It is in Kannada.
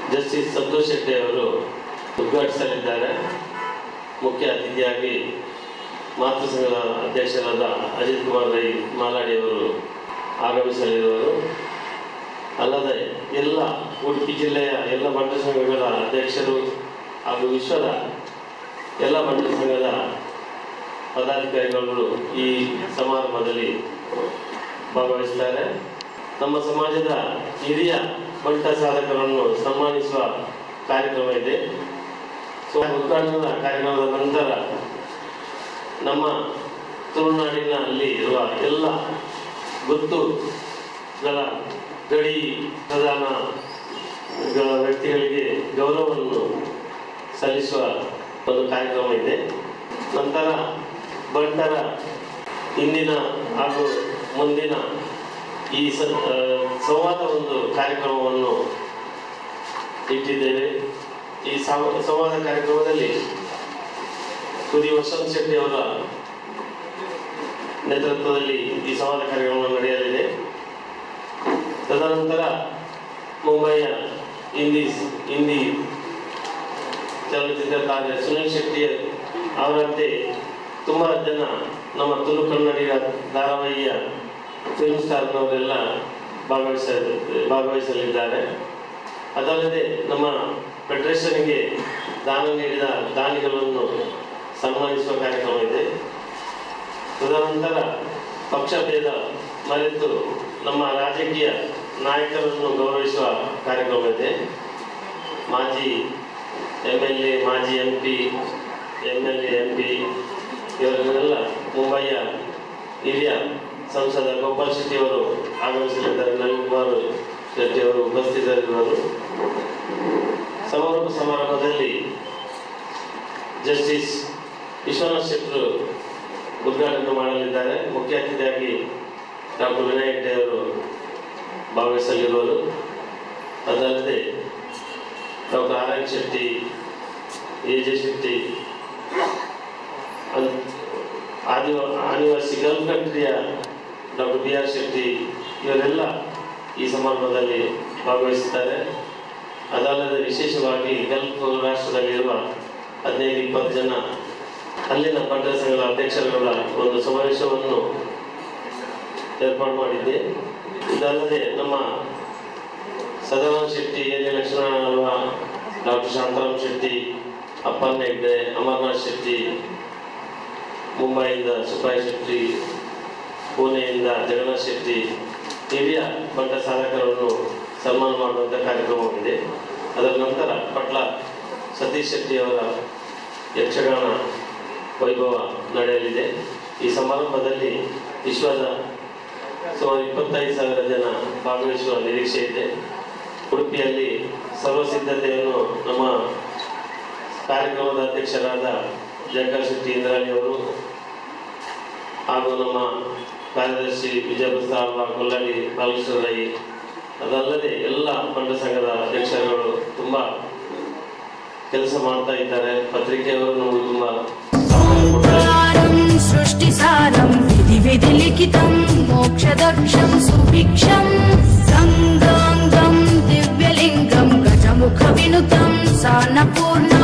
ಜಸ್ಟಿಸ್ ಸಂತೋಷ್ ಶೆಟ್ಟಿ ಅವರು ಉದ್ಘಾಟಿಸಲಿದ್ದಾರೆ ಮುಖ್ಯ ಅತಿಥಿಯಾಗಿ ಮಾತೃ ಸಂಘದ ಅಧ್ಯಕ್ಷರಾದ ಅಜಿತ್ ಕುಮಾರ್ ರೈ ಮಾಲಾಡಿ ಅವರು ಆಗಮಿಸಲಿರುವರು ಅಲ್ಲದೆ ಎಲ್ಲ ಉಡುಪಿ ಜಿಲ್ಲೆಯ ಎಲ್ಲ ಬಂಟ ಸಂಘಗಳ ಅಧ್ಯಕ್ಷರು ಹಾಗೂ ವಿಶ್ವದ ಎಲ್ಲ ಬಂಟ ಸಂಘದ ಪದಾಧಿಕಾರಿಗಳು ಈ ಸಮಾರಂಭದಲ್ಲಿ ಭಾಗವಹಿಸುತ್ತಾರೆ ನಮ್ಮ ಸಮಾಜದ ಹಿರಿಯ ಬಂಟ ಸಾಧಕರನ್ನು ಸನ್ಮಾನಿಸುವ ಕಾರ್ಯಕ್ರಮ ಇದೆ ಸೊ ಉದ್ಘಾಟನಾ ಕಾರ್ಯಕ್ರಮದ ನಂತರ ನಮ್ಮ ತುಳುನಾಡಿನಲ್ಲಿ ಇರುವ ಎಲ್ಲ ಗೊತ್ತುಗಳ ಗಡಿ ಪ್ರಧಾನ ಗ- ವ್ಯಕ್ತಿಗಳಿಗೆ ಗೌರವವನ್ನು ಸಲ್ಲಿಸುವ ಒಂದು ಕಾರ್ಯಕ್ರಮ ಇದೆ ನಂತರ ಬಂಟರ ಇಂದಿನ ಹಾಗೂ ಮುಂದಿನ ಈ ಸ ಆ, ಸಂವಾದ ಒಂದು ಕಾರ್ಯಕ್ರಮವನ್ನು ಇಟ್ಟಿದ್ದೇವೆ ಈ ಸಂವ- ಸಂವಾದ ಕಾರ್ಯಕ್ರಮದಲ್ಲಿ ಕುದಿ ವಸಂತ್ ಶೆಟ್ಟಿ ಅವರ ನೇತೃತ್ವದಲ್ಲಿ ಈ ಸಂವಾದ ಕಾರ್ಯಕ್ರಮ ನಡೆಯಲಿದೆ ತದನಂತರ ಮುಂಬೈಯ ಹಿಂದಿ ಹಿಂದಿ ಚಲನಚಿತ್ರ ತಾರೆ ಸುನಿಲ್ ಶೆಟ್ಟಿ ಅವರಂತೆ ತುಂಬ ಜನ ನಮ್ಮ ತುಳು ಕನ್ನಡಿಗ ಧಾರಾವಾಹಿಯ ಫಿಲ್ಮ್ ಸ್ಟಾರ್ನವರೆಲ್ಲ ಭಾಗವಹಿಸ ಭಾಗವಹಿಸಲಿದ್ದಾರೆ ಅದಲ್ಲದೆ ನಮ್ಮ ಫೆಡರೇಷನ್ಗೆ ದಾನ ನೀಡಿದ ದಾನಿಗಳನ್ನು ಸನ್ಮಾನಿಸುವ ಕಾರ್ಯಕ್ರಮ ಇದೆ ತದನಂತರ ಪಕ್ಷಭೇದ ಮರೆತು ನಮ್ಮ ರಾಜಕೀಯ ನಾಯಕರನ್ನು ಗೌರವಿಸುವ ಕಾರ್ಯಕ್ರಮ ಇದೆ ಮಾಜಿ ಎಮ್ ಎಲ್ ಎ ಮಾಜಿ M P M L A M P ಇವರನ್ನೆಲ್ಲ ಮುಂಬೈಯ ಹಿರಿಯ ಸಂಸದ ಗೋಪಾಲ್ ಶೆಟ್ಟಿ ಅವರು ಆಗಮಿಸಲಿದ್ದಾರೆ ನಳಿನ್ ಕುಮಾರ್ ಶೆಟ್ಟಿ ಅವರು ಉಪಸ್ಥಿತರಿರುವರು ಸಮಾರೋಪ ಸಮಾರಂಭದಲ್ಲಿ ಜಸ್ಟಿಸ್ ವಿಶ್ವನಾಥ್ ಶೆಟ್ಟರು ಉದ್ಘಾಟನೆ ಮಾಡಲಿದ್ದಾರೆ ಮುಖ್ಯ ಅತಿಥಿಯಾಗಿ ಡಾಕ್ಟರ್ ವಿನಯ್ ಹೆಗ್ಡೆ ಅವರು ಭಾಗವಹಿಸಲಿರುವರು ಅದಲ್ಲದೆ doctor R N Shetty A J Shetty ಅನ್- ಆದಿವ ಆದಿವಾಸಿ ಗಲ್ಫ್ ಕಂಟ್ರಿಯ ಡಾಕ್ಟರ್ ಬಿ ಆರ್ ಶೆಟ್ಟಿ ಇವರೆಲ್ಲ ಈ ಸಮಾರಂಭದಲ್ಲಿ ಭಾಗವಹಿಸುತ್ತಾರೆ ಅದಲ್ಲದೆ ವಿಶೇಷವಾಗಿ ಗಲ್ಫ್ ರಾಷ್ಟ್ರದಲ್ಲಿರುವ ಹದಿನೈದು ಇಪ್ಪತ್ತು ಜನ ಅಲ್ಲಿನ ಪಟ್ಟಣ ಸಂಘದ ಅಧ್ಯಕ್ಷರುಗಳ ಒಂದು ಸಮಾವೇಶವನ್ನು ಏರ್ಪಾಡು ಮಾಡಿದ್ದೆ ಇದಲ್ಲದೆ ನಮ್ಮ Sadananda Shetty A J Lakshmana doctor Shantaram Shetty Appanna Hegde Amarnath Shetty ಮುಂಬೈಯಿಂದ ಸುಭಾಯ್ ಶೆಟ್ಟಿ ಪುಣೆಯಿಂದ ಜಗನ್ನಾಥ್ ಶೆಟ್ಟಿ ಹಿರಿಯ ಬಂಟ ಸಾಧಕರನ್ನು ಸನ್ಮಾನ ಮಾಡುವಂಥ ಕಾರ್ಯಕ್ರಮವಿದೆ ಅದರ ನಂತರ ಪಟ್ಲ ಸತೀಶ್ ಶೆಟ್ಟಿ ಅವರ ಯಕ್ಷಗಾನ ವೈಭವ ನಡೆಯಲಿದೆ ಈ ಸಮಾರಂಭದಲ್ಲಿ ವಿಶ್ವದ ಸುಮಾರು ಇಪ್ಪತ್ತೈದು ಸಾವಿರ ಜನ ಭಾಗವಹಿಸುವ ನಿರೀಕ್ಷೆ ಇದೆ ಉಡುಪಿಯಲ್ಲಿ ಸರ್ವ ಸಿದ್ಧತೆಯನ್ನು ನಮ್ಮ ಕಾರ್ಯಕ್ರಮದ ಅಧ್ಯಕ್ಷರಾದ ಜಯಕಾರ್ ಶೆಟ್ಟಿ ಇಂದ್ರಾಣಿ ಅವರು ಹಾಗೂ ನಮ್ಮ ಕಾರ್ಯದರ್ಶಿ ವಿಜಯ ಪ್ರಸ್ತಾವ ಕೊಲ್ಲಡಿ ಬಾಲಕೃಷ್ಣ ರೈ ಅದಲ್ಲದೆ ಎಲ್ಲ ಬಂಡ ಸಂಘದ ಅಧ್ಯಕ್ಷರುಗಳು ತುಂಬ ಕೆಲಸ ಮಾಡ್ತಾ ಇದ್ದಾರೆ ಪತ್ರಿಕೆಯವರು ನಮಗೆ ತುಂಬ ಸಹಕಾರ ಕೊಡ್ತಾರೆ सारं सृष्टिसारं विधि विधि लिखितं मोक्षदक्षं सुभिक्षं गङ्गाङ्गं दिव्यलिङ्गं गजमुखविनुतं सान्नपूर्णं